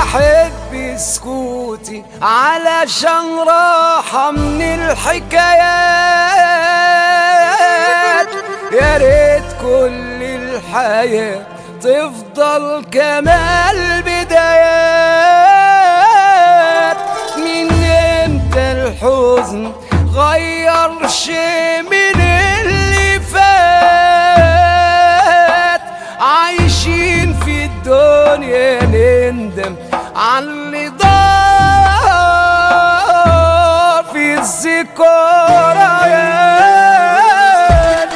بحب سكوتي علشان راحة من الحكايات يا ريت كل الحياة تفضل كما البدايات من امتى الحزن غير شي من اللي فات عايشين في الدنيا نندم على اللي ضاع في الذكريات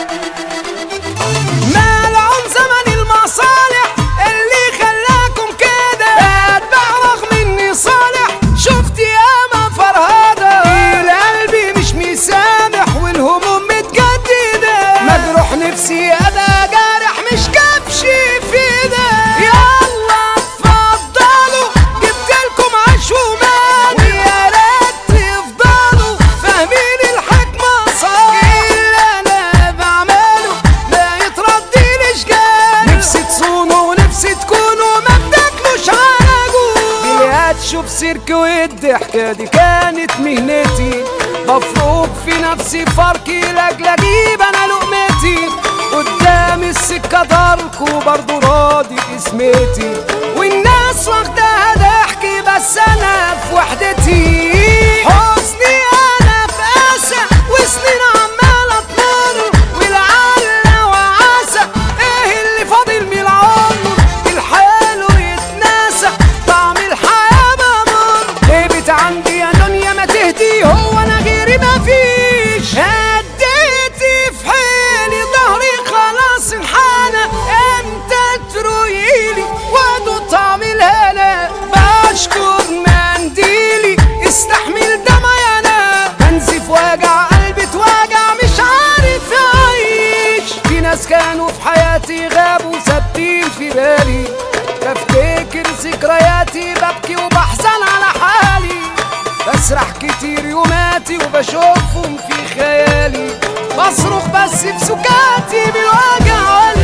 مالعون زمن المصالح اللي خلاكم كده اتبع رغم اني صالح شفت ياما فرهدة القلب مش مسامح والهموم متجددة مجروح نفسي انا جارح مش كبش في ده يلا اتفضلوا جبتلكم عيش ومال ويا ريت تفضلوا فاهمين الحكمة صح اللي انا بعمله ما يتردلش جال نفسي تصونوا ونفسي تكونوا ما بتاكلوش على جوع بليات شوف سيرك والضحكة دي كانت مهنتي مفروض في نفسي فرقي لاجل اجيب انا لقمتي قدام السكة داركو برضو راضي باسمتي والناس واخداها ضحكي بس انا في وحدتي حزني انا في اسى وسنين عمالة تمر ولعل وعسى ايه اللي فاضل من العمر الحلو يتناسى طعم الحياة بمر هبت عندي يا دنيا ما تهدي هو انا غيري ما فيش هديتي في حيلي ظهري خلاص انحنى امتى ترويلي وادو طعم الهنا بشكر منديلي استحمل دمعي انا بنزف وجع قلبي اتوجع مش عارف اعيش في ناس كانوا في حياتي غابوا ثابتين في بالي بفتكر ذكرياتي ببكي وبحزن على حالي بسرح كتير يوماتي وبشوفهم في خيالي بصرخ بس في سكاتي بالوجع والألم